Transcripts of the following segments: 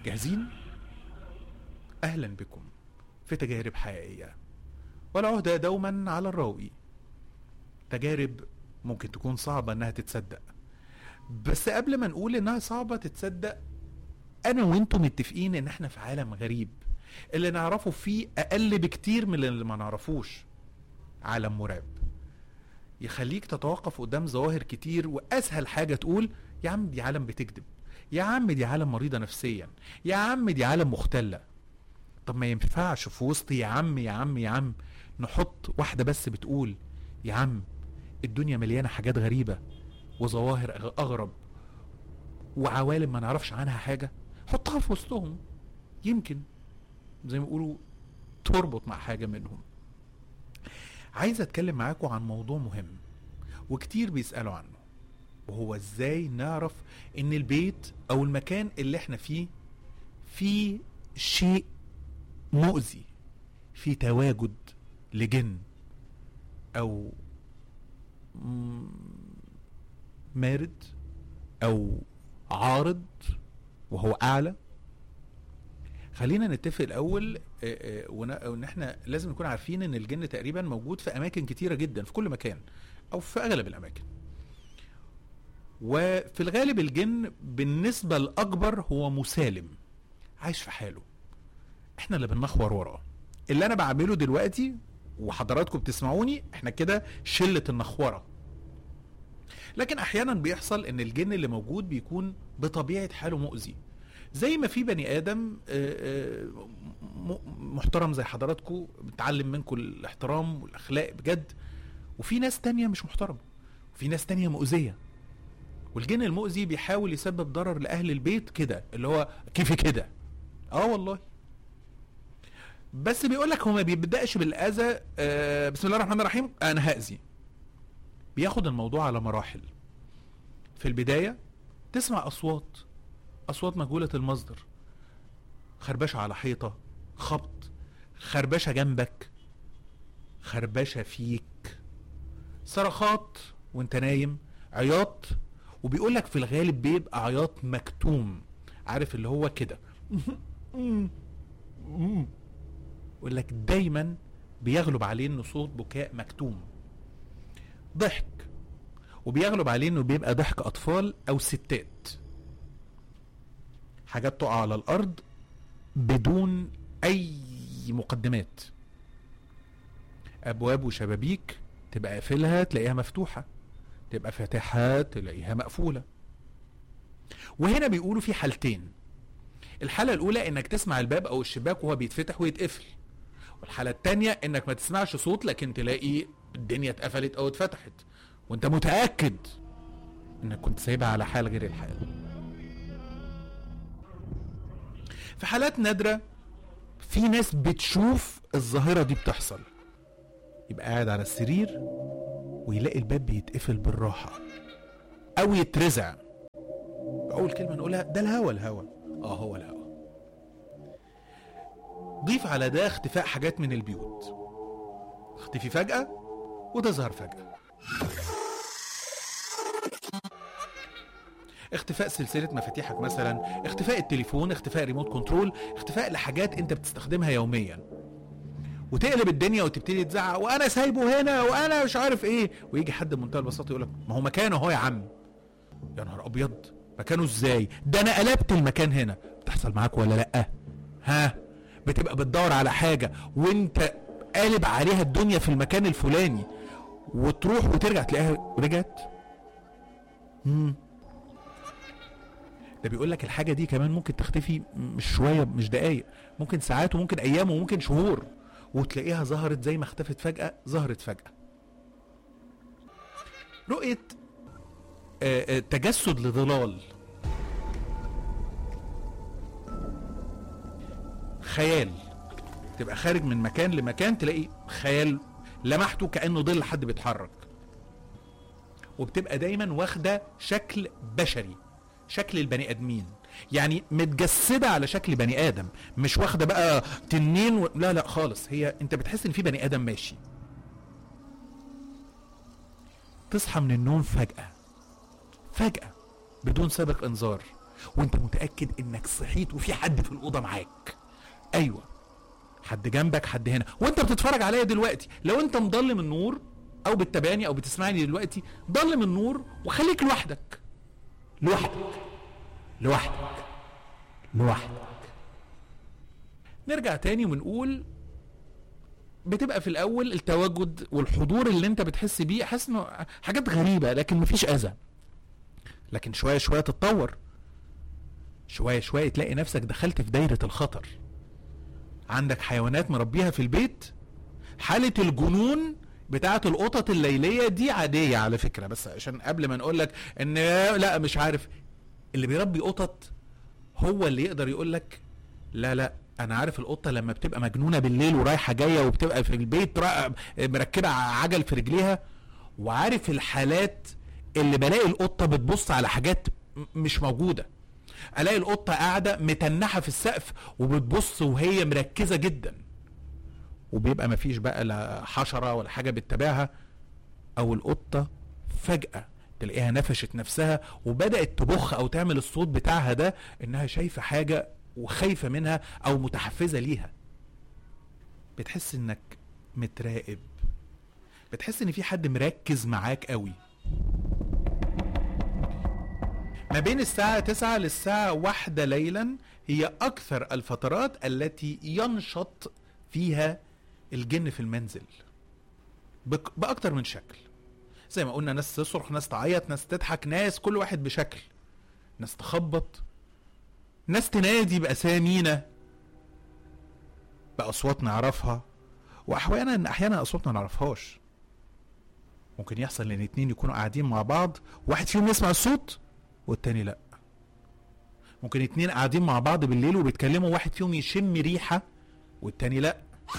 جاهزين اهلا بكم في تجارب حقيقيه والعهدة دوما على الراوي تجارب ممكن تكون صعبة انها تتصدق بس قبل ما نقول انها صعبة تتصدق انا وانتم متفقين ان احنا في عالم غريب اللي نعرفه فيه اقل بكتير من اللي ما نعرفوش عالم مرعب يخليك تتوقف قدام ظواهر كتير واسهل حاجة تقول يا عم دي عالم بتكذب يا عم دي عالم مريضة نفسيا يا عم دي عالم مختلة طب ما ينفعش في وسط يا عم يا عم يا عم نحط واحدة بس بتقول يا عم الدنيا مليانة حاجات غريبة وظواهر أغ- أغرب وعوالم ما نعرفش عنها حاجة حطها في وسطهم يمكن زي ما يقولوا تربط مع حاجة منهم عايز اتكلم معاكم عن موضوع مهم وكتير بيسألوا عنه وهو ازاي نعرف ان البيت او المكان اللي احنا فيه فيه شيء مؤذي في تواجد لجن او مم، مارد او عارض وهو اعلى خلينا نتفق الاول آه، آه، ون- ان احنا لازم نكون عارفين ان الجن تقريبا موجود في اماكن كتيره جدا في كل مكان او في اغلب الاماكن وفي الغالب الجن بالنسبه الاكبر هو مسالم عايش في حاله احنا اللي بننخور وراه اللي انا بعمله دلوقتي وحضراتكم بتسمعوني احنا كده شله النخوره لكن احيانا بيحصل ان الجن اللي موجود بيكون بطبيعه حاله مؤذي زي ما في بني ادم آه، آه، م- محترم زي حضراتكم بتعلم منكم الاحترام والاخلاق بجد وفي ناس تانية مش محترمه وفي ناس تانية مؤذيه والجن المؤذي بيحاول يسبب ضرر لاهل البيت كده اللي هو كيف كده اه والله بس بيقول لك هو ما بيبداش بالاذى آه بسم الله الرحمن الرحيم انا هاذي بياخد الموضوع على مراحل في البدايه تسمع اصوات اصوات مجهوله المصدر خربشه على حيطه خبط خربشه جنبك خربشه فيك صرخات وانت نايم عياط وبيقول لك في الغالب بيبقى عياط مكتوم عارف اللي هو كده يقول لك دايما بيغلب عليه انه صوت بكاء مكتوم ضحك وبيغلب عليه انه بيبقى ضحك اطفال او ستات حاجات تقع على الارض بدون اي مقدمات ابواب وشبابيك تبقى قافلها تلاقيها مفتوحه تبقى فاتحها تلاقيها مقفوله وهنا بيقولوا في حالتين الحالة الأولى إنك تسمع الباب أو الشباك وهو بيتفتح ويتقفل والحالة التانية إنك ما تسمعش صوت لكن تلاقي الدنيا اتقفلت أو اتفتحت وأنت متأكد إنك كنت سايبها على حال غير الحال في حالات نادرة في ناس بتشوف الظاهرة دي بتحصل يبقى قاعد على السرير ويلاقي الباب بيتقفل بالراحة أو يترزع أول كلمة نقولها ده الهوا الهوا اه هو الهوا ضيف على ده اختفاء حاجات من البيوت اختفي فجأة وتظهر فجأة اختفاء سلسلة مفاتيحك مثلا اختفاء التليفون اختفاء ريموت كنترول اختفاء لحاجات انت بتستخدمها يوميا وتقلب الدنيا وتبتدي تزعق وانا سايبه هنا وانا مش عارف ايه ويجي حد بمنتهى البساطه يقول لك ما هو مكانه اهو يا عم يا نهار ابيض مكانه ازاي ده انا قلبت المكان هنا بتحصل معاك ولا لا ها بتبقى بتدور على حاجه وانت قالب عليها الدنيا في المكان الفلاني وتروح وترجع تلاقيها رجعت مم. ده بيقول لك الحاجه دي كمان ممكن تختفي مش شويه مش دقايق ممكن ساعات وممكن ايام وممكن شهور وتلاقيها ظهرت زي ما اختفت فجاه ظهرت فجاه رؤيه آه، آه، تجسد لظلال خيال تبقى خارج من مكان لمكان تلاقي خيال لمحته كانه ظل حد بيتحرك وبتبقى دايما واخده شكل بشري شكل البني ادمين يعني متجسده على شكل بني ادم مش واخده بقى تنين و... لا لا خالص هي انت بتحس ان في بني ادم ماشي تصحى من النوم فجاه فجاه بدون سابق انذار وانت متاكد انك صحيت وفي حد في الاوضه معاك ايوه حد جنبك حد هنا وانت بتتفرج عليا دلوقتي لو انت مضلم النور او بتتابعني او بتسمعني دلوقتي ضلم النور وخليك لوحدك لوحدك لوحدك لوحدك نرجع تاني ونقول بتبقى في الاول التواجد والحضور اللي انت بتحس بيه حاسس انه حاجات غريبه لكن مفيش اذى لكن شويه شويه تتطور شويه شويه تلاقي نفسك دخلت في دايره الخطر عندك حيوانات مربيها في البيت حاله الجنون بتاعه القطط الليليه دي عاديه على فكره بس عشان قبل ما نقول لك ان لا مش عارف اللي بيربي قطط هو اللي يقدر يقول لك لا لا انا عارف القطه لما بتبقى مجنونه بالليل ورايحه جايه وبتبقى في البيت را- مركبه عجل في رجليها وعارف الحالات اللي بلاقي القطه بتبص على حاجات م- مش موجوده الاقي القطه قاعده متنحه في السقف وبتبص وهي مركزه جدا وبيبقى مفيش بقى لا حشره ولا حاجه بتتابعها او القطه فجاه تلاقيها نفشت نفسها وبدات تبخ او تعمل الصوت بتاعها ده انها شايفه حاجه وخايفه منها او متحفزه ليها بتحس انك متراقب بتحس ان في حد مركز معاك قوي ما بين الساعة 9 للساعة واحدة ليلا هي أكثر الفترات التي ينشط فيها الجن في المنزل بك بأكتر من شكل زي ما قلنا ناس تصرخ ناس تعيط ناس تضحك ناس كل واحد بشكل ناس تخبط ناس تنادي بأسامينا بأصوات نعرفها وأحيانا أحيانا أصوات ما نعرفهاش ممكن يحصل ان اتنين يكونوا قاعدين مع بعض واحد فيهم يسمع الصوت والتاني لا ممكن اتنين قاعدين مع بعض بالليل وبيتكلموا واحد فيهم يشم ريحة والتاني لا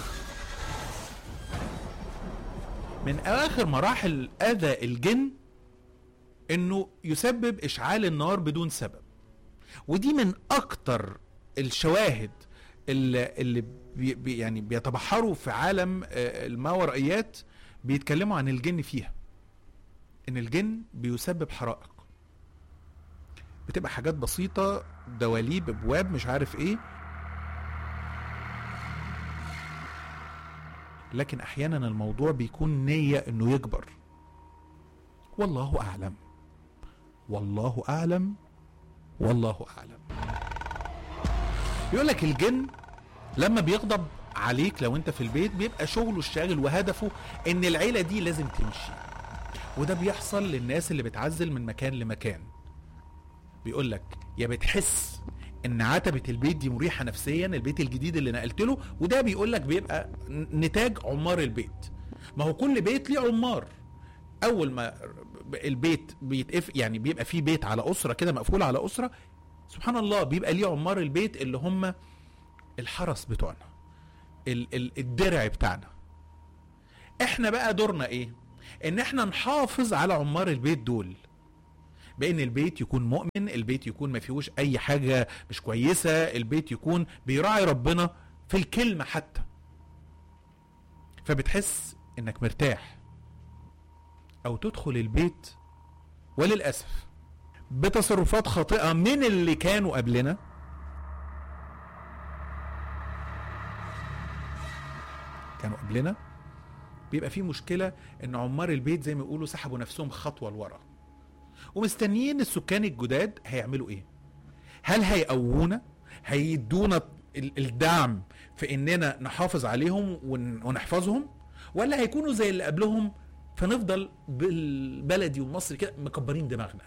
من اخر مراحل اذى الجن انه يسبب اشعال النار بدون سبب ودي من اكتر الشواهد اللي, اللي بي بي يعني بيتبحروا في عالم آه، الماورائيات بيتكلموا عن الجن فيها ان الجن بيسبب حرائق بتبقى حاجات بسيطة دواليب ابواب مش عارف ايه لكن احيانا الموضوع بيكون نية انه يكبر والله اعلم والله اعلم والله اعلم يقول لك الجن لما بيغضب عليك لو انت في البيت بيبقى شغله الشاغل وهدفه ان العيله دي لازم تمشي وده بيحصل للناس اللي بتعزل من مكان لمكان بيقول لك يا بتحس ان عتبه البيت دي مريحه نفسيا البيت الجديد اللي نقلت له وده بيقول لك بيبقى ن- نتاج عمار البيت ما هو كل بيت ليه عمار اول ما البيت بيتقف يعني بيبقى فيه بيت على اسره كده مقفول على اسره سبحان الله بيبقى ليه عمار البيت اللي هم الحرس بتوعنا ال- ال- الدرع بتاعنا احنا بقى دورنا ايه ان احنا نحافظ على عمار البيت دول بان البيت يكون مؤمن البيت يكون ما فيهوش اي حاجه مش كويسه البيت يكون بيراعي ربنا في الكلمه حتى فبتحس انك مرتاح او تدخل البيت وللاسف بتصرفات خاطئه من اللي كانوا قبلنا كانوا قبلنا بيبقى في مشكله ان عمار البيت زي ما يقولوا سحبوا نفسهم خطوه لورا ومستنيين السكان الجداد هيعملوا ايه هل هيقوونا هيدونا ال- الدعم في اننا نحافظ عليهم ون- ونحفظهم ولا هيكونوا زي اللي قبلهم فنفضل بالبلدي والمصري كده مكبرين دماغنا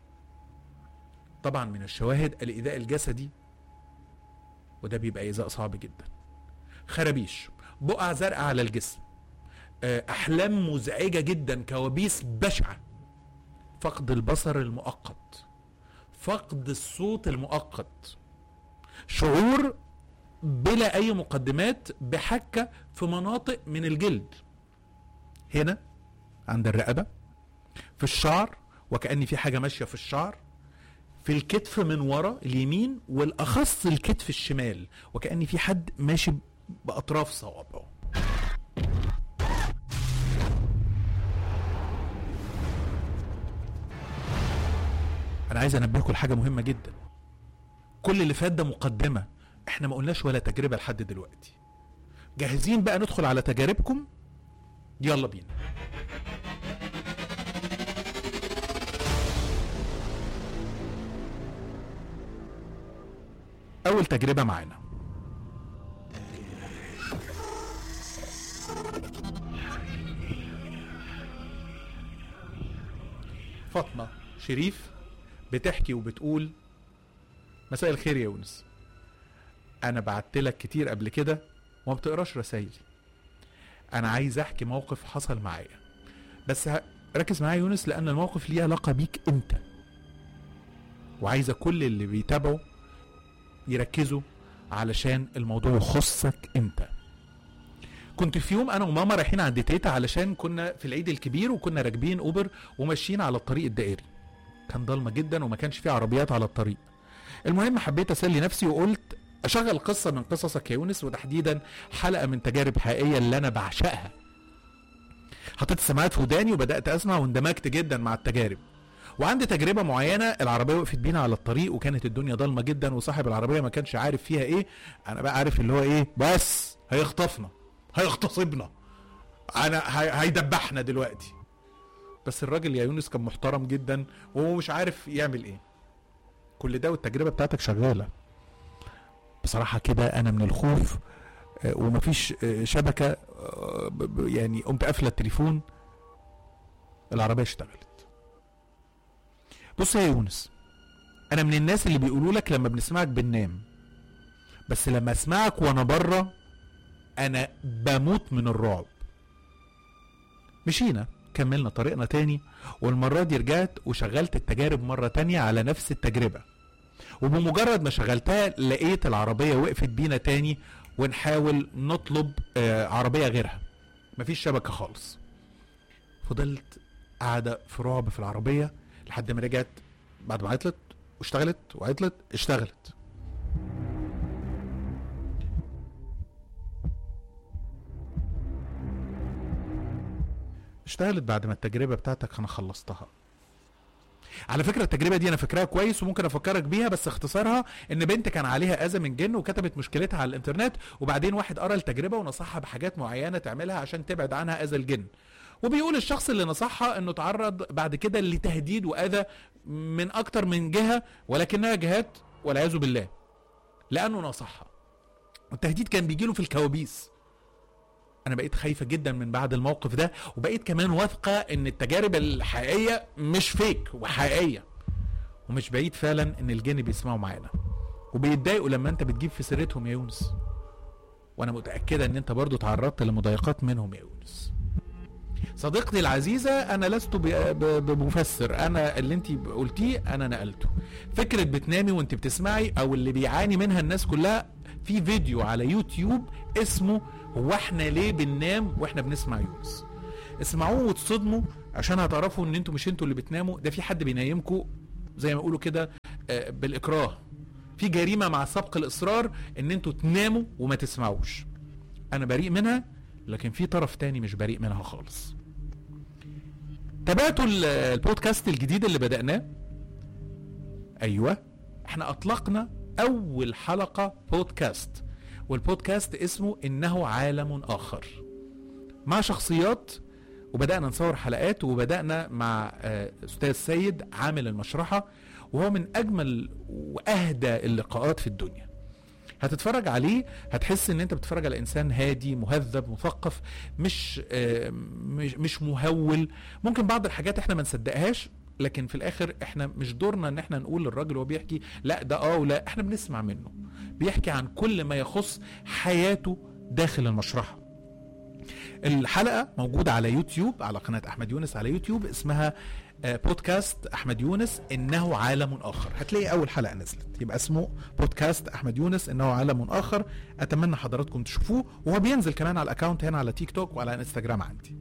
طبعا من الشواهد الايذاء الجسدي وده بيبقى ايذاء صعب جدا خرابيش بقع زرقاء على الجسم آه، احلام مزعجه جدا كوابيس بشعه فقد البصر المؤقت فقد الصوت المؤقت شعور بلا اي مقدمات بحكه في مناطق من الجلد هنا عند الرقبه في الشعر وكأن في حاجه ماشيه في الشعر في الكتف من ورا اليمين والاخص الكتف الشمال وكأن في حد ماشي باطراف صوابعه انا عايز انبهكم لحاجه مهمه جدا كل اللي فات ده مقدمه احنا ما قلناش ولا تجربه لحد دلوقتي جاهزين بقى ندخل على تجاربكم يلا بينا اول تجربه معانا فاطمه شريف بتحكي وبتقول مساء الخير يا يونس انا بعت لك كتير قبل كده وما بتقراش رسايلي انا عايز احكي موقف حصل معايا بس ه- ركز معايا يا يونس لان الموقف ليه علاقه بيك انت وعايزه كل اللي بيتابعوا يركزوا علشان الموضوع يخصك انت كنت في يوم انا وماما رايحين عند تيتا علشان كنا في العيد الكبير وكنا راكبين اوبر وماشيين على الطريق الدائري كان ضلمه جدا وما كانش فيه عربيات على الطريق المهم حبيت اسلي نفسي وقلت اشغل قصه من قصصك يا يونس وتحديدا حلقه من تجارب حقيقيه اللي انا بعشقها حطيت السماعات في وداني وبدات اسمع واندمجت جدا مع التجارب وعندي تجربه معينه العربيه وقفت بينا على الطريق وكانت الدنيا ضلمه جدا وصاحب العربيه ما كانش عارف فيها ايه انا بقى عارف اللي هو ايه بس هيخطفنا هيغتصبنا انا هي- هيدبحنا دلوقتي بس الراجل يا يونس كان محترم جدا وهو مش عارف يعمل ايه كل ده والتجربه بتاعتك شغاله بصراحه كده انا من الخوف آه، ومفيش آه، شبكه آه، ب- ب- يعني قمت قافله التليفون العربيه اشتغلت بص يا يونس انا من الناس اللي بيقولوا لك لما بنسمعك بننام بس لما اسمعك وانا بره انا بموت من الرعب مشينا كملنا طريقنا تاني والمرة دي رجعت وشغلت التجارب مرة تانية على نفس التجربة وبمجرد ما شغلتها لقيت العربية وقفت بينا تاني ونحاول نطلب آه عربية غيرها مفيش شبكة خالص فضلت قاعدة في رعب في العربية لحد ما رجعت بعد ما عطلت واشتغلت وعطلت اشتغلت اشتغلت بعد ما التجربة بتاعتك انا خلصتها على فكرة التجربة دي انا فاكراها كويس وممكن افكرك بيها بس اختصارها ان بنت كان عليها اذى من جن وكتبت مشكلتها على الانترنت وبعدين واحد قرا التجربة ونصحها بحاجات معينة تعملها عشان تبعد عنها اذى الجن وبيقول الشخص اللي نصحها انه تعرض بعد كده لتهديد واذى من اكتر من جهة ولكنها جهات والعياذ بالله لانه نصحها والتهديد كان بيجيله في الكوابيس انا بقيت خايفه جدا من بعد الموقف ده وبقيت كمان واثقه ان التجارب الحقيقيه مش فيك وحقيقيه ومش بعيد فعلا ان الجن بيسمعوا معانا وبيتضايقوا لما انت بتجيب في سيرتهم يا يونس وانا متاكده ان انت برضو تعرضت لمضايقات منهم يا يونس صديقتي العزيزة أنا لست ب- ب- بمفسر أنا اللي أنت قلتيه أنا نقلته فكرة بتنامي وأنت بتسمعي أو اللي بيعاني منها الناس كلها في فيديو على يوتيوب اسمه هو احنا ليه بننام واحنا بنسمع يونس اسمعوه وتصدموا عشان هتعرفوا ان انتوا مش انتوا اللي بتناموا ده في حد بينيمكم زي ما يقولوا كده آه، بالاكراه في جريمه مع سبق الاصرار ان انتوا تناموا وما تسمعوش انا بريء منها لكن في طرف تاني مش بريء منها خالص تابعتوا ال- البودكاست الجديد اللي بدأناه ايوه احنا اطلقنا اول حلقة بودكاست والبودكاست اسمه انه عالم اخر مع شخصيات وبدأنا نصور حلقات وبدأنا مع آه، أستاذ سيد عامل المشرحة وهو من أجمل وأهدى اللقاءات في الدنيا هتتفرج عليه هتحس ان انت بتتفرج على انسان هادي مهذب مثقف مش آه، مش مش مهول ممكن بعض الحاجات احنا ما نصدقهاش لكن في الاخر احنا مش دورنا ان احنا نقول للراجل وهو بيحكي لا ده اه ولا احنا بنسمع منه بيحكي عن كل ما يخص حياته داخل المشرحه الحلقه موجوده على يوتيوب على قناه احمد يونس على يوتيوب اسمها آه، بودكاست احمد يونس انه عالم اخر هتلاقي اول حلقه نزلت يبقى اسمه بودكاست احمد يونس انه عالم اخر اتمنى حضراتكم تشوفوه وهو بينزل كمان على الاكونت هنا على تيك توك وعلى انستجرام عندي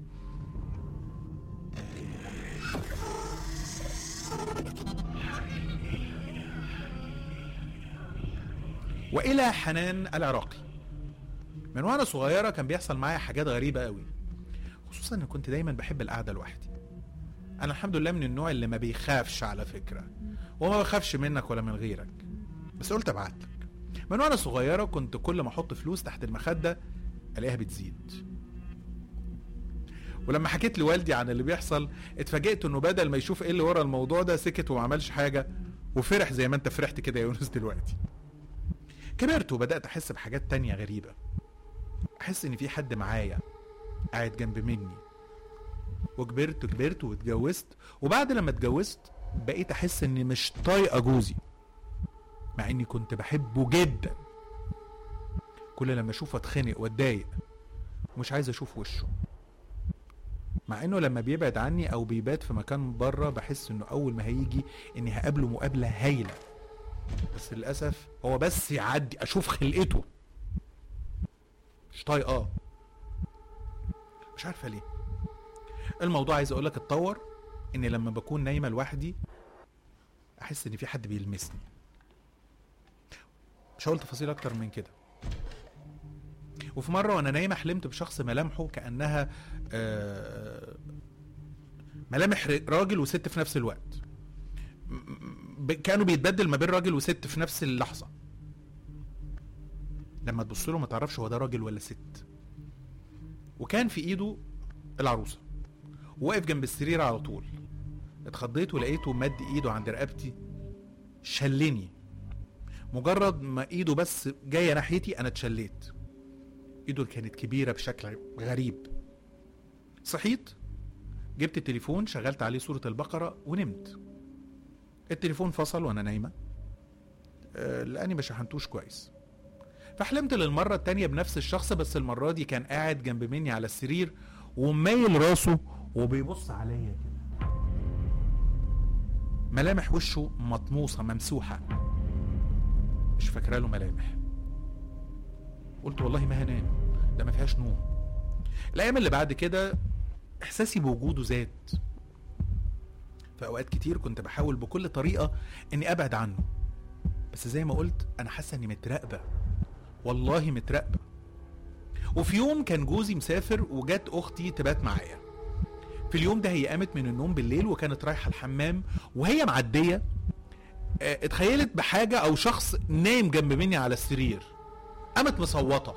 والى حنان العراقي من وانا صغيره كان بيحصل معايا حاجات غريبه قوي خصوصا ان كنت دايما بحب القعده لوحدي انا الحمد لله من النوع اللي ما بيخافش على فكره وما بخافش منك ولا من غيرك بس قلت ابعت لك من وانا صغيره كنت كل ما احط فلوس تحت المخده الاقيها بتزيد ولما حكيت لوالدي عن اللي بيحصل اتفاجئت انه بدل ما يشوف ايه اللي ورا الموضوع ده سكت وما عملش حاجه وفرح زي ما انت فرحت كده يا يونس دلوقتي كبرت وبدات احس بحاجات تانية غريبه احس ان في حد معايا قاعد جنب مني وكبرت كبرت واتجوزت وبعد لما اتجوزت بقيت احس اني مش طايقه جوزي مع اني كنت بحبه جدا كل لما اشوفه اتخنق واتضايق ومش عايز اشوف وشه مع انه لما بيبعد عني او بيبات في مكان بره بحس انه اول ما هيجي اني هقابله مقابله هايله بس للاسف هو بس يعدي اشوف خلقته مش طايقاه مش عارفه ليه الموضوع عايز اقول لك اتطور اني لما بكون نايمه لوحدي احس ان في حد بيلمسني مش هقول تفاصيل اكتر من كده وفي مره وانا نايمه حلمت بشخص ملامحه كانها آه، ملامح ر- راجل وست في نفس الوقت م- ب- كانوا بيتبدل ما بين راجل وست في نفس اللحظه لما تبص له ما تعرفش هو ده راجل ولا ست وكان في ايده العروسه واقف جنب السرير على طول اتخضيت ولقيته مد ايده عند رقبتي شلني مجرد ما ايده بس جايه ناحيتي انا اتشليت ايده كانت كبيره بشكل غريب صحيت جبت التليفون شغلت عليه صوره البقره ونمت التليفون فصل وانا نايمه آه، لاني ما شحنتوش كويس فحلمت للمره التانيه بنفس الشخص بس المره دي كان قاعد جنب مني على السرير ومايل راسه وبيبص عليا كده ملامح وشه مطموسه ممسوحه مش فاكره له ملامح قلت والله ما هنام ده ما فيهاش نوم الايام اللي بعد كده احساسي بوجوده زاد في اوقات كتير كنت بحاول بكل طريقه اني ابعد عنه بس زي ما قلت انا حاسه اني متراقبه والله متراقبه وفي يوم كان جوزي مسافر وجت اختي تبات معايا في اليوم ده هي قامت من النوم بالليل وكانت رايحه الحمام وهي معديه آه، اتخيلت بحاجه او شخص نايم جنب مني على السرير قامت مصوته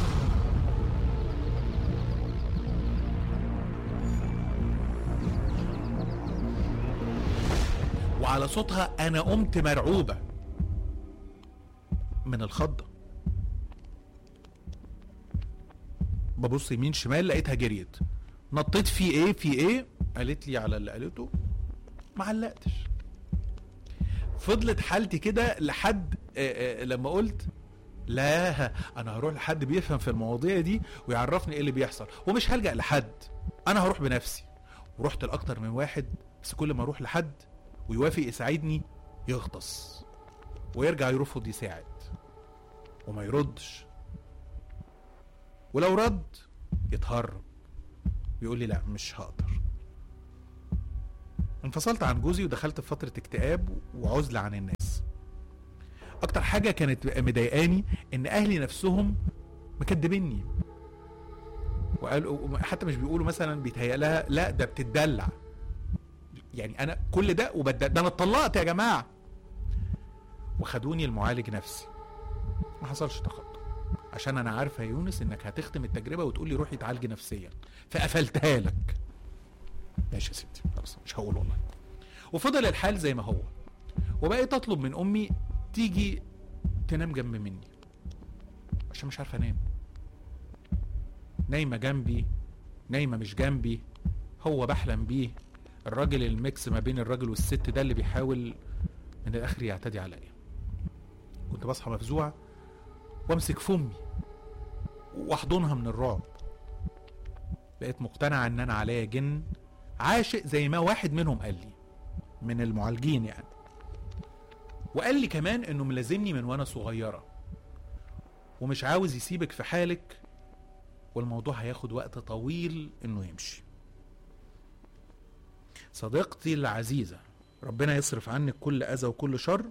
وعلى صوتها انا قمت مرعوبه من الخضه ببص يمين شمال لقيتها جريت نطيت في ايه في ايه قالت لي على اللي قالته ما علقتش فضلت حالتي كده لحد آه، آه، لما قلت لا انا هروح لحد بيفهم في المواضيع دي ويعرفني ايه اللي بيحصل ومش هلجأ لحد انا هروح بنفسي ورحت لاكتر من واحد بس كل ما اروح لحد ويوافق يساعدني يغطس ويرجع يرفض يساعد وما يردش ولو رد يتهرب ويقول لي لا مش هقدر انفصلت عن جوزي ودخلت في فترة اكتئاب وعزلة عن الناس اكتر حاجة كانت مضايقاني ان اهلي نفسهم مكدبيني وقالوا حتى مش بيقولوا مثلا بيتهيأ لها لا ده بتدلع يعني انا كل ده وبد ده انا اتطلقت يا جماعه وخدوني المعالج نفسي ما حصلش تخطي عشان انا عارفه يا يونس انك هتختم التجربه وتقول لي روحي اتعالجي نفسيا فقفلتها لك ماشي يا ستي خلاص مش هقول والله وفضل الحال زي ما هو وبقيت اطلب من امي تيجي تنام جنب مني عشان مش عارفه انام نايمه جنبي نايمه مش جنبي هو بحلم بيه الراجل الميكس ما بين الراجل والست ده اللي بيحاول من الاخر يعتدي عليا كنت بصحى مفزوع وامسك فمي واحضنها من الرعب بقيت مقتنعة ان انا عليا جن عاشق زي ما واحد منهم قال لي من المعالجين يعني وقال لي كمان انه ملازمني من وانا صغيرة ومش عاوز يسيبك في حالك والموضوع هياخد وقت طويل انه يمشي صديقتي العزيزة ربنا يصرف عنك كل أذى وكل شر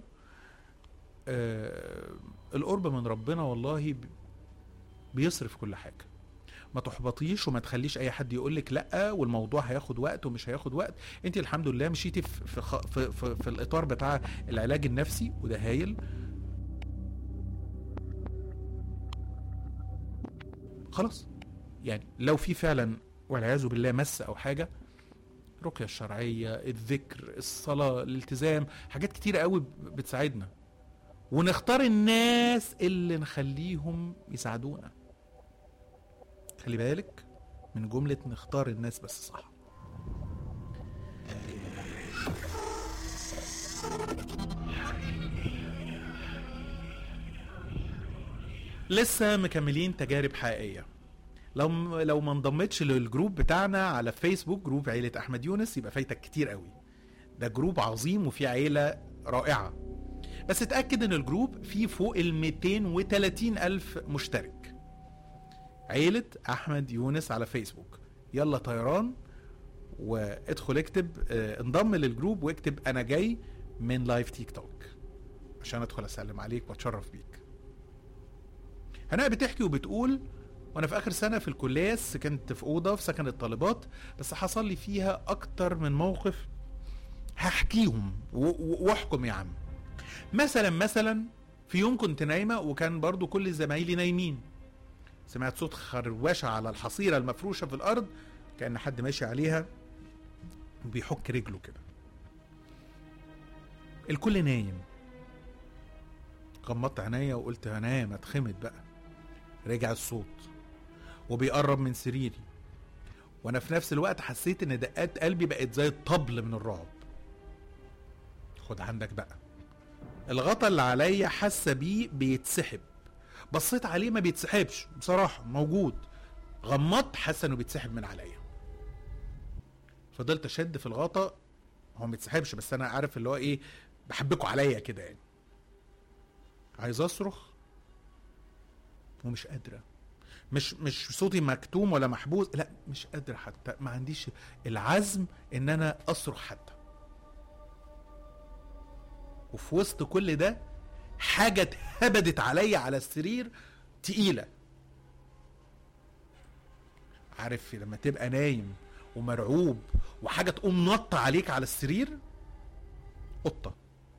آه القرب من ربنا والله ب- بيصرف كل حاجة ما تحبطيش وما تخليش اي حد يقول لك لا والموضوع هياخد وقت ومش هياخد وقت انت الحمد لله مشيتي في في, خ- في, في, في الاطار بتاع العلاج النفسي وده هايل خلاص يعني لو في فعلا والعياذ بالله مس او حاجه الرقيه الشرعيه الذكر الصلاه الالتزام حاجات كتيره قوي بتساعدنا ونختار الناس اللي نخليهم يساعدونا خلي بالك من جمله نختار الناس بس صح لسه مكملين تجارب حقيقيه لو لو ما انضمتش للجروب بتاعنا على فيسبوك جروب عيله احمد يونس يبقى فايتك كتير قوي ده جروب عظيم وفيه عيله رائعه بس اتاكد ان الجروب فيه فوق ال 230 الف مشترك عيله احمد يونس على فيسبوك يلا طيران وادخل اكتب اه انضم للجروب واكتب انا جاي من لايف تيك توك عشان ادخل اسلم عليك واتشرف بيك هناء بتحكي وبتقول وانا في اخر سنه في الكليه سكنت في اوضه في سكن الطالبات بس حصل لي فيها اكتر من موقف هحكيهم واحكم يا عم مثلا مثلا في يوم كنت نايمه وكان برضو كل زمايلي نايمين سمعت صوت خروشه على الحصيره المفروشه في الارض كان حد ماشي عليها وبيحك رجله كده الكل نايم غمضت عينيا وقلت هنام اتخمد بقى رجع الصوت وبيقرب من سريري وانا في نفس الوقت حسيت ان دقات قلبي بقت زي الطبل من الرعب خد عندك بقى الغطا اللي عليا حاسه بيه بيتسحب بصيت عليه ما بيتسحبش بصراحه موجود غمضت حاسه انه بيتسحب من عليا فضلت اشد في الغطا هو ما بيتسحبش بس انا عارف اللي هو ايه بحبكوا عليا كده يعني عايز اصرخ ومش قادره مش مش صوتي مكتوم ولا محبوس لا مش قادر حتى ما عنديش العزم ان انا اصرخ حتى وفي وسط كل ده حاجة اتهبدت عليا على السرير تقيلة عارف لما تبقى نايم ومرعوب وحاجة تقوم نط عليك على السرير قطة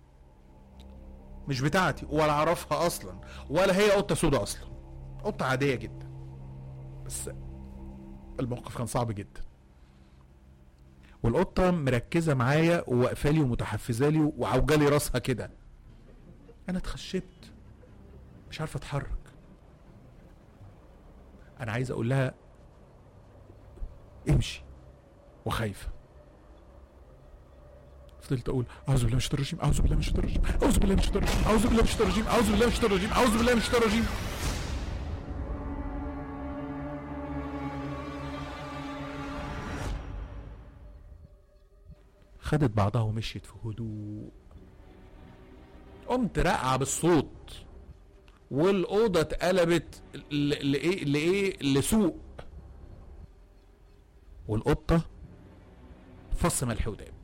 مش بتاعتي ولا اعرفها اصلا ولا هي قطة سودة اصلا قطة عادية جدا بس الموقف كان صعب جدا والقطة مركزة معايا وواقفالي ومتحفزالي وعوجالي راسها كده أنا اتخشبت مش عارف أتحرك أنا عايز أقول لها امشي وخايفة فضلت أقول أعوذ بالله من الشيطان الرجيم أعوذ بالله من الشيطان الرجيم أعوذ بالله من الشيطان الرجيم أعوذ بالله من الشيطان الرجيم أعوذ بالله من الشيطان الرجيم أعوذ بالله من الشيطان الرجيم خدت بعضها ومشيت في هدوء قمت راقعة بالصوت والأوضة اتقلبت لإيه لإيه لسوق والقطة فص ملح وداب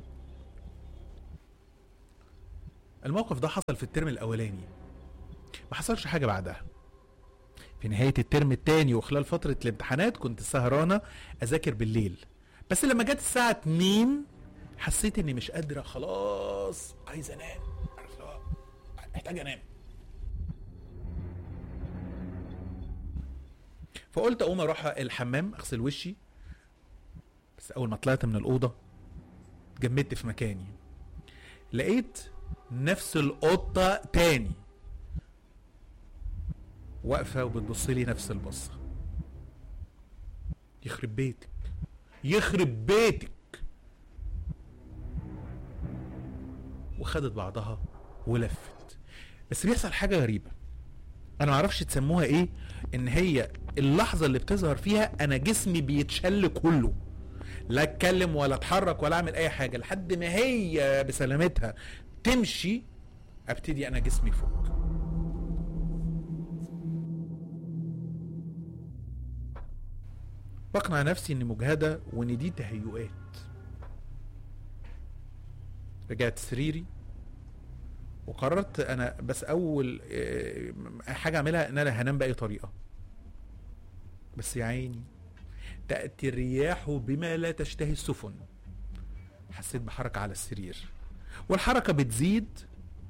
الموقف ده حصل في الترم الأولاني ما حصلش حاجة بعدها في نهاية الترم التاني وخلال فترة الامتحانات كنت سهرانة أذاكر بالليل بس لما جت الساعة 2 حسيت اني مش قادره خلاص عايز انام عارف لو محتاج انام فقلت اقوم اروح الحمام اغسل وشي بس اول ما طلعت من الاوضه جمدت في مكاني لقيت نفس القطه تاني واقفه وبتبص لي نفس البصه يخرب بيتك يخرب بيتك وخدت بعضها ولفت بس بيحصل حاجه غريبه انا معرفش تسموها ايه ان هي اللحظه اللي بتظهر فيها انا جسمي بيتشل كله لا اتكلم ولا اتحرك ولا اعمل اي حاجه لحد ما هي بسلامتها تمشي ابتدي انا جسمي فوق بقنع نفسي اني مجهده وان دي تهيؤات رجعت سريري وقررت انا بس اول حاجه اعملها ان انا هنام باي طريقه بس يا عيني تاتي الرياح بما لا تشتهي السفن حسيت بحركه على السرير والحركه بتزيد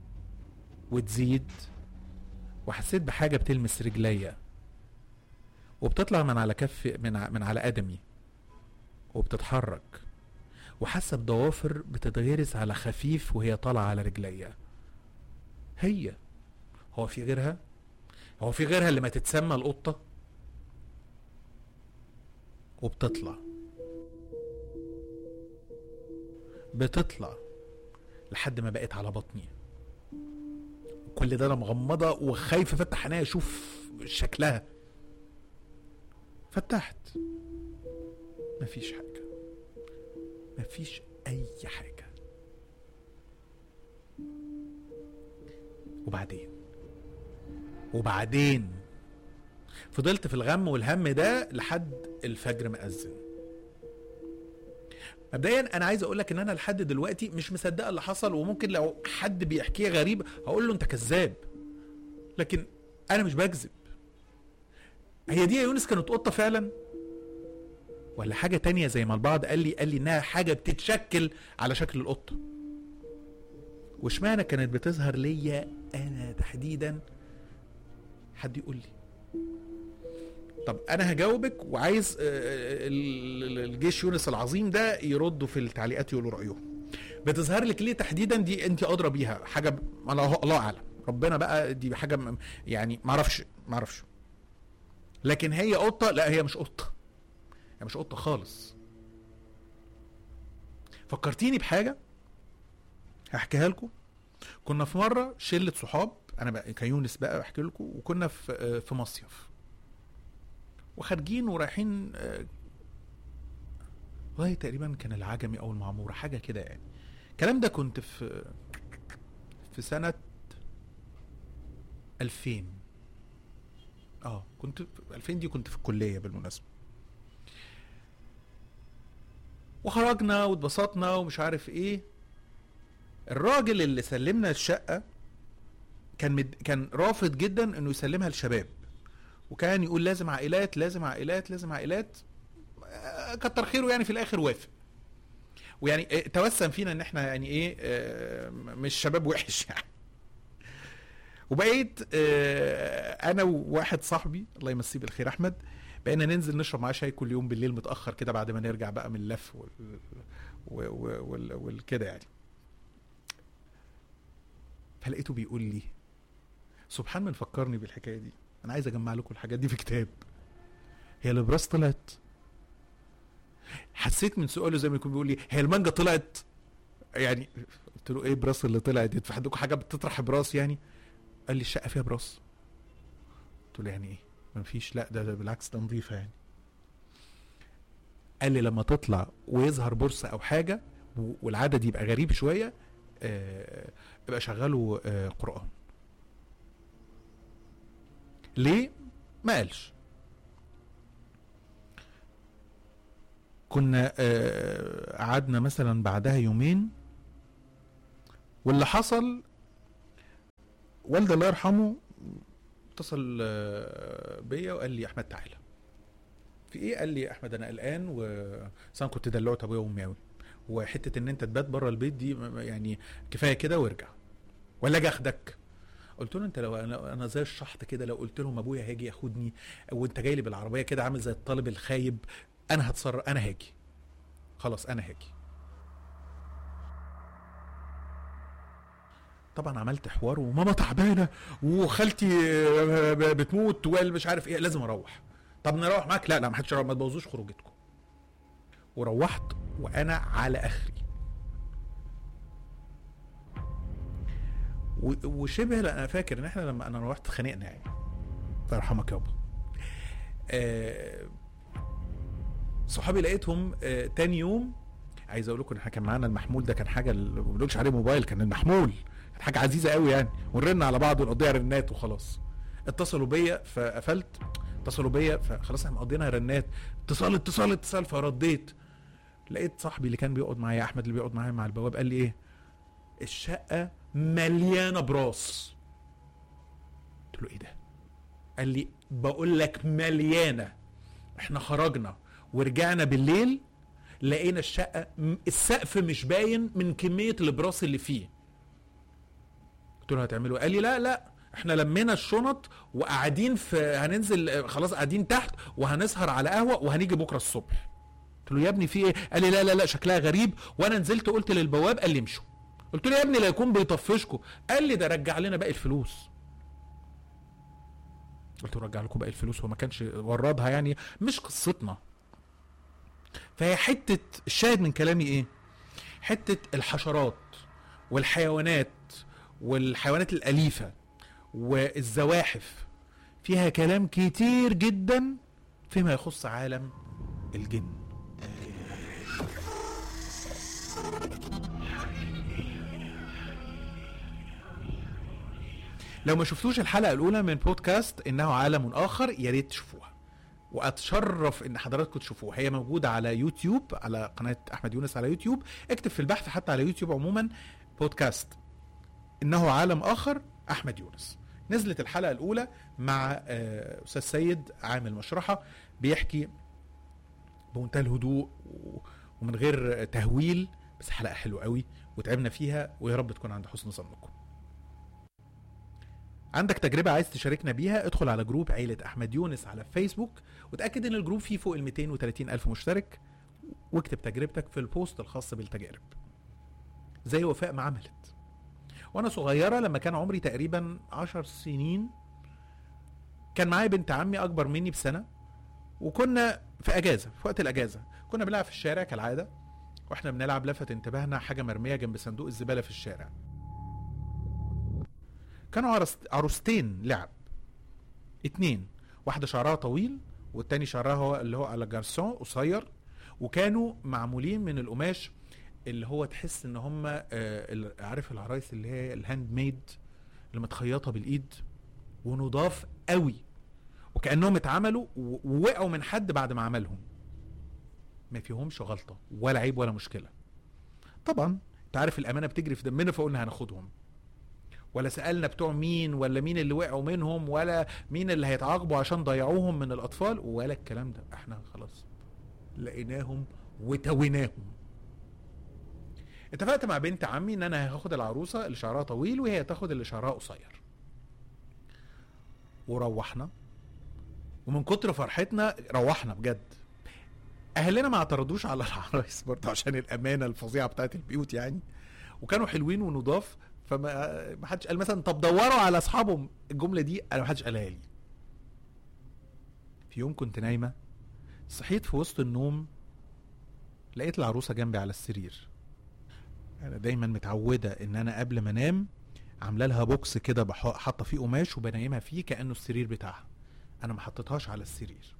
وتزيد وحسيت بحاجه بتلمس رجليا وبتطلع من على كف من ع- من على قدمي وبتتحرك وحاسه بضوافر بتتغرس على خفيف وهي طالعه على رجليا هي هو في غيرها هو في غيرها اللي ما تتسمى القطه وبتطلع بتطلع لحد ما بقت على بطني كل ده انا مغمضه وخايفه افتح عينيا اشوف شكلها فتحت مفيش حاجه مفيش اي حاجه وبعدين وبعدين فضلت في الغم والهم ده لحد الفجر مأذن مبدئيا انا عايز اقول لك ان انا لحد دلوقتي مش مصدقه اللي حصل وممكن لو حد بيحكيه غريب هقول له انت كذاب لكن انا مش بكذب هي دي يا يونس كانت قطه فعلا ولا حاجه تانية زي ما البعض قال لي قال لي انها حاجه بتتشكل على شكل القطه واشمعنى كانت بتظهر ليا انا تحديدا حد يقول لي طب انا هجاوبك وعايز آه، ال- ال- الجيش يونس العظيم ده يردوا في التعليقات يقولوا رايهم بتظهر لك ليه تحديدا دي انت ادرى بيها حاجه ب- الله الله اعلم ربنا بقى دي حاجه م- يعني ما اعرفش ما اعرفش لكن هي قطه لا هي مش قطه هي مش قطه خالص فكرتيني بحاجه هحكيها لكم كنا في مره شله صحاب انا بقى كيونس بقى احكي لكم وكنا في آه، في مصيف وخارجين ورايحين آه، والله تقريبا كان العجمي او المعموره حاجه كده يعني الكلام ده كنت في في سنه 2000 اه كنت في 2000 دي كنت في الكليه بالمناسبه وخرجنا واتبسطنا ومش عارف ايه الراجل اللي سلمنا الشقه كان مد... كان رافض جدا انه يسلمها لشباب وكان يقول لازم عائلات لازم عائلات لازم عائلات آه، كتر خيره يعني في الاخر وافق ويعني آه، توسم فينا ان احنا يعني ايه آه، مش شباب وحش يعني وبقيت آه، انا وواحد صاحبي الله يمسيه بالخير احمد بقينا ننزل نشرب معاه شاي كل يوم بالليل متاخر كده بعد ما نرجع بقى من اللف وال... وال... وال... والكده يعني فلقيته بيقول لي سبحان من فكرني بالحكايه دي انا عايز اجمع لكم الحاجات دي في كتاب هي الابراس طلعت حسيت من سؤاله زي ما يكون بيقول لي هي المانجا طلعت يعني قلت له ايه براس اللي طلعت دي في عندكم حاجه بتطرح براس يعني قال لي الشقه فيها براس قلت له يعني ايه ما فيش لا ده, ده بالعكس ده نظيفه يعني قال لي لما تطلع ويظهر بورصه او حاجه و- والعدد يبقى غريب شويه آه، يبقى شغلوا آه، قران ليه ما قالش كنا آه، قعدنا مثلا بعدها يومين واللي حصل والدي الله يرحمه اتصل آه، بيا وقال لي احمد تعالى في ايه قال لي احمد انا قلقان و أصل انا كنت دلوعت ابويا وامي قوي وحته ان انت تبات بره البيت دي م- م- يعني كفايه كده وارجع ولا اجي اخدك قلت له انت لو انا انا زي الشحط كده لو قلت لهم ابويا هيجي ياخدني وانت جاي لي بالعربيه كده عامل زي الطالب الخايب انا هتصرف انا هاجي خلاص انا هاجي طبعا عملت حوار وماما تعبانه وخالتي آه، ب- بتموت ومش عارف ايه لازم اروح طب نروح معاك لا لا ما حدش يروح، ما تبوظوش خروجتكم وروحت وانا على اخري و- وشبه لا انا فاكر ان احنا لما انا روحت اتخانقنا يعني الله يرحمك يابا آه، صحابي لقيتهم آه، تاني يوم عايز اقول لكم ان احنا كان معانا المحمول ده كان حاجه اللي ما بنقولش عليه موبايل كان المحمول كانت حاجه عزيزه قوي يعني ونرن على بعض ونقضيها رنات وخلاص اتصلوا بيا فقفلت اتصلوا بيا فخلاص احنا مقضينا رنات اتصال اتصال اتصال فرديت لقيت صاحبي اللي كان بيقعد معايا احمد اللي بيقعد معايا مع البواب قال لي ايه الشقه مليانه براس قلت له ايه ده قال لي بقول لك مليانه احنا خرجنا ورجعنا بالليل لقينا الشقه م- السقف مش باين من كميه البراس اللي فيه قلت له هتعملوا إيه؟ قال لي لا لا احنا لمينا الشنط وقاعدين في هننزل خلاص قاعدين تحت وهنسهر على قهوه وهنيجي بكره الصبح قلت له يا ابني في ايه قال لي لا لا لا شكلها غريب وانا نزلت قلت للبواب قال لي امشوا قلت له يا ابني لا يكون بيطفشكوا قال لي ده رجع لنا باقي الفلوس قلت له رجع لكم باقي الفلوس هو ما كانش وردها يعني مش قصتنا فهي حته الشاهد من كلامي ايه حته الحشرات والحيوانات والحيوانات الاليفه والزواحف فيها كلام كتير جدا فيما يخص عالم الجن لو ما شفتوش الحلقه الاولى من بودكاست انه عالم اخر يا ريت تشوفوها واتشرف ان حضراتكم تشوفوها هي موجوده على يوتيوب على قناه احمد يونس على يوتيوب اكتب في البحث حتى على يوتيوب عموما بودكاست انه عالم اخر احمد يونس نزلت الحلقه الاولى مع آه، استاذ سيد عامل مشرحه بيحكي بمنتهى الهدوء و- ومن غير تهويل بس حلقه حلوه قوي وتعبنا فيها ويا رب تكون عند حسن ظنكم عندك تجربة عايز تشاركنا بيها ادخل على جروب عيلة أحمد يونس على فيسبوك وتأكد إن الجروب فيه فوق ال 230 ألف مشترك واكتب تجربتك في البوست الخاص بالتجارب زي وفاء ما عملت وأنا صغيرة لما كان عمري تقريبا عشر سنين كان معايا بنت عمي أكبر مني بسنة وكنا في أجازة في وقت الأجازة كنا بنلعب في الشارع كالعادة واحنا بنلعب لفت انتباهنا حاجة مرمية جنب صندوق الزبالة في الشارع كانوا عرس- عروستين لعب اتنين واحدة شعرها طويل والتاني شعرها هو اللي هو على جارسون قصير وكانوا معمولين من القماش اللي هو تحس ان هم عارف العرايس اللي هي الهاند ميد اللي متخيطه بالايد ونضاف قوي وكانهم اتعملوا و- ووقعوا من حد بعد ما عملهم ما فيهمش غلطه ولا عيب ولا مشكله طبعا انت عارف الامانه بتجري في دمنا فقلنا هناخدهم ولا سالنا بتوع مين ولا مين اللي وقعوا منهم ولا مين اللي هيتعاقبوا عشان ضيعوهم من الاطفال ولا الكلام ده احنا خلاص لقيناهم وتويناهم اتفقت مع بنت عمي ان انا هاخد العروسه اللي شعرها طويل وهي تاخد اللي شعرها قصير وروحنا ومن كتر فرحتنا روحنا بجد اهلنا ما اعترضوش على العرايس برضه عشان الامانه الفظيعه بتاعت البيوت يعني وكانوا حلوين ونضاف فما ما حدش قال مثلا طب دوروا على اصحابهم الجمله دي انا ما حدش قالها لي في يوم كنت نايمه صحيت في وسط النوم لقيت العروسه جنبي على السرير انا دايما متعوده ان انا قبل ما انام عامله لها بوكس كده بح- حاطه فيه قماش وبنيمها فيه كانه السرير بتاعها انا ما حطيتهاش على السرير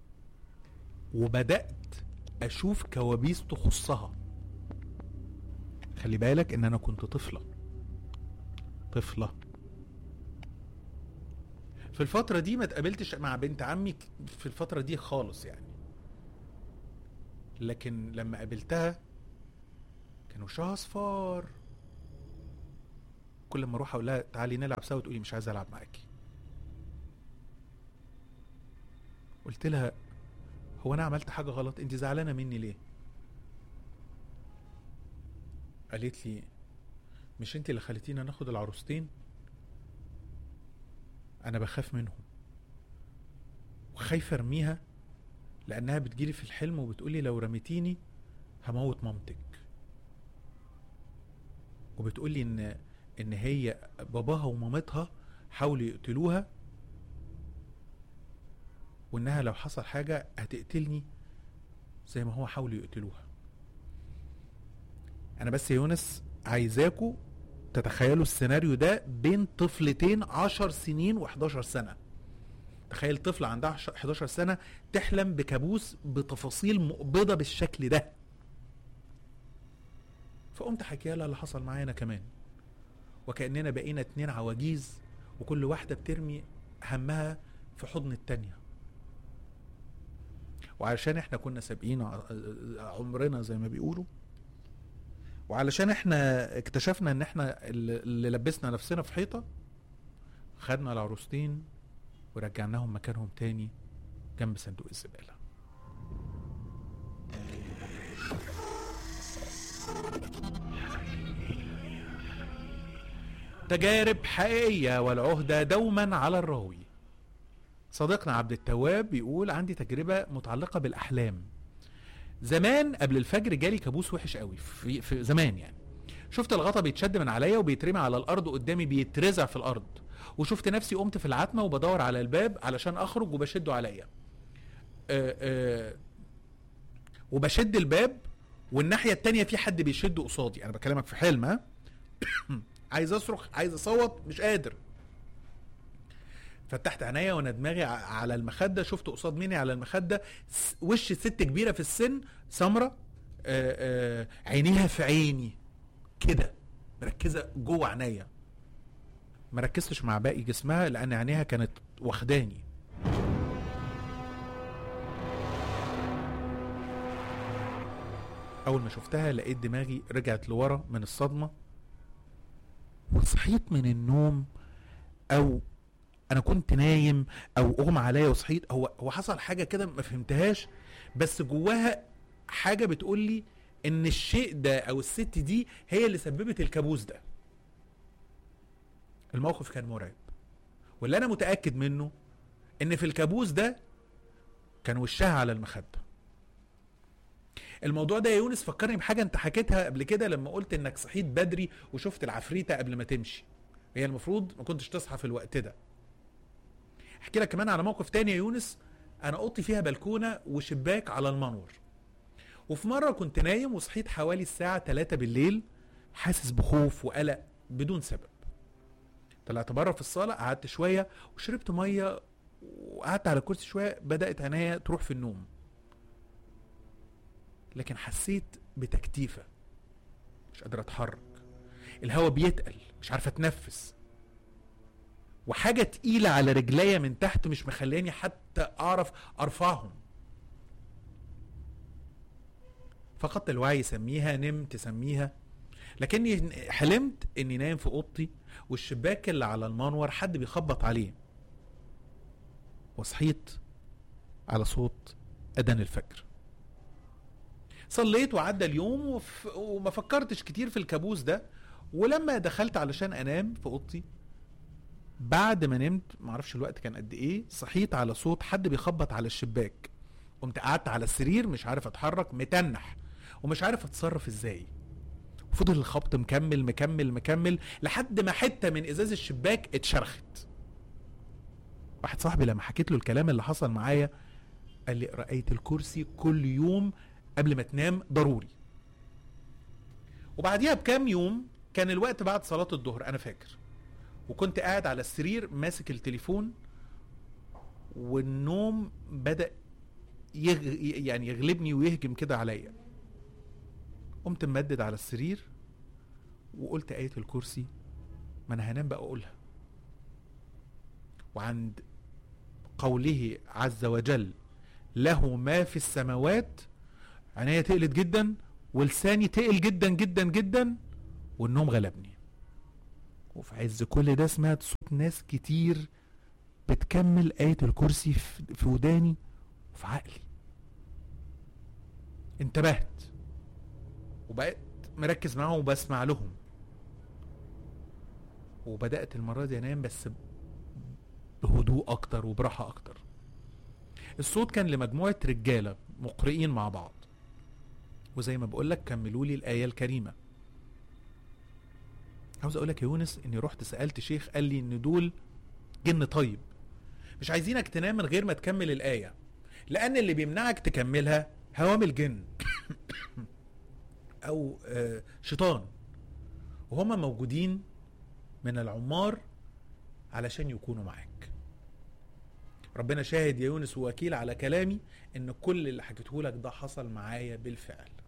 وبدات اشوف كوابيس تخصها خلي بالك ان انا كنت طفله طفله في الفتره دي ما اتقابلتش مع بنت عمي ك- في الفتره دي خالص يعني لكن لما قابلتها كان وشها اصفار كل ما اروح اقول لها تعالي نلعب سوا تقولي مش عايزه العب معاكي قلت لها هو انا عملت حاجه غلط انت زعلانه مني ليه قالت لي مش انت اللي خليتينا ناخد العروستين انا بخاف منهم وخايفه ارميها لانها بتجيلي في الحلم وبتقولي لو رميتيني هموت مامتك وبتقولي ان ان هي باباها ومامتها حاولوا يقتلوها وانها لو حصل حاجه هتقتلني زي ما هو حاولوا يقتلوها انا بس يا يونس عايزاكوا تتخيلوا السيناريو ده بين طفلتين عشر سنين و11 سنه تخيل طفلة عندها عش- 11 سنة تحلم بكابوس بتفاصيل مقبضة بالشكل ده فقمت حكي لها اللي حصل معانا كمان وكأننا بقينا اتنين عواجيز وكل واحدة بترمي همها في حضن التانية وعشان احنا كنا سابقين ع- عمرنا زي ما بيقولوا وعلشان احنا اكتشفنا ان احنا اللي اللي لبسنا نفسنا في حيطة خدنا العروستين ورجعناهم مكانهم تاني جنب صندوق الزبالة تجارب حقيقية والعهدة دوما على الراوي صديقنا عبد التواب بيقول عندي تجربة متعلقة بالأحلام زمان قبل الفجر جالي كابوس وحش قوي في, في زمان يعني شفت الغطا بيتشد من عليا وبيترمي على الارض قدامي بيترزع في الارض وشفت نفسي قمت في العتمه وبدور على الباب علشان اخرج وبشده عليا آه، آه، وبشد الباب والناحيه التانية في حد بيشده قصادي انا بكلمك في حلم ها عايز اصرخ عايز اصوت مش قادر فتحت عينيا وانا دماغي ع- على المخده شفت قصاد مني على المخده س- وش ست كبيره في السن سمره عينيها في عيني كده مركزه جوه عينيا ما ركزتش مع باقي جسمها لان عينيها كانت واخداني اول ما شفتها لقيت دماغي رجعت لورا من الصدمه وصحيت من النوم او انا كنت نايم او اغمى عليا وصحيت هو هو حصل حاجه كده ما فهمتهاش بس جواها حاجه بتقول لي ان الشيء ده او الست دي هي اللي سببت الكابوس ده الموقف كان مرعب واللي انا متاكد منه ان في الكابوس ده كان وشها على المخده الموضوع ده يا يونس فكرني بحاجه انت حكيتها قبل كده لما قلت انك صحيت بدري وشفت العفريته قبل ما تمشي هي المفروض ما كنتش تصحى في الوقت ده احكي لك كمان على موقف تاني يا يونس انا اوضتي فيها بلكونه وشباك على المنور وفي مره كنت نايم وصحيت حوالي الساعه 3 بالليل حاسس بخوف وقلق بدون سبب طلعت بره في الصاله قعدت شويه وشربت ميه وقعدت على كرسي شويه بدات عينيا تروح في النوم لكن حسيت بتكتيفه مش قادر اتحرك الهواء بيتقل مش عارف اتنفس وحاجه تقيله على رجليا من تحت مش مخلاني حتى اعرف ارفعهم فقدت الوعي سميها نمت سميها لكني حلمت اني نايم في اوضتي والشباك اللي على المنور حد بيخبط عليه وصحيت على صوت اذان الفجر صليت وعدى اليوم وف... وما فكرتش كتير في الكابوس ده ولما دخلت علشان انام في اوضتي بعد ما نمت معرفش الوقت كان قد ايه صحيت على صوت حد بيخبط على الشباك قمت قعدت على السرير مش عارف اتحرك متنح ومش عارف اتصرف ازاي فضل الخبط مكمل مكمل مكمل لحد ما حته من ازاز الشباك اتشرخت واحد صاحبي لما حكيت له الكلام اللي حصل معايا قال لي اقرا ايه الكرسي كل يوم قبل ما تنام ضروري وبعديها بكام يوم كان الوقت بعد صلاة الظهر أنا فاكر وكنت قاعد على السرير ماسك التليفون والنوم بدأ يغ... يعني يغلبني ويهجم كده عليا قمت ممدد على السرير وقلت آية الكرسي ما أنا هنام بقى أقولها وعند قوله عز وجل له ما في السماوات عينيا تقلت جدا ولساني تقل جدا جدا جدا والنوم غلبني وفي عز كل ده سمعت صوت ناس كتير بتكمل آية الكرسي في في وداني وفي عقلي انتبهت وبقيت مركز معاهم وبسمع لهم وبدأت المرة دي انام بس بهدوء اكتر وبراحة اكتر الصوت كان لمجموعة رجالة مقرئين مع بعض وزي ما بقولك كملوا لي الآية الكريمة عاوز اقولك يا يونس اني رحت سألت شيخ قال لي ان دول جن طيب مش عايزينك تنام من غير ما تكمل الآية لأن اللي بيمنعك تكملها هوام الجن أو آه، شيطان وهما موجودين من العمار علشان يكونوا معاك ربنا شاهد يا يونس ووكيل على كلامي ان كل اللي حكيته لك ده حصل معايا بالفعل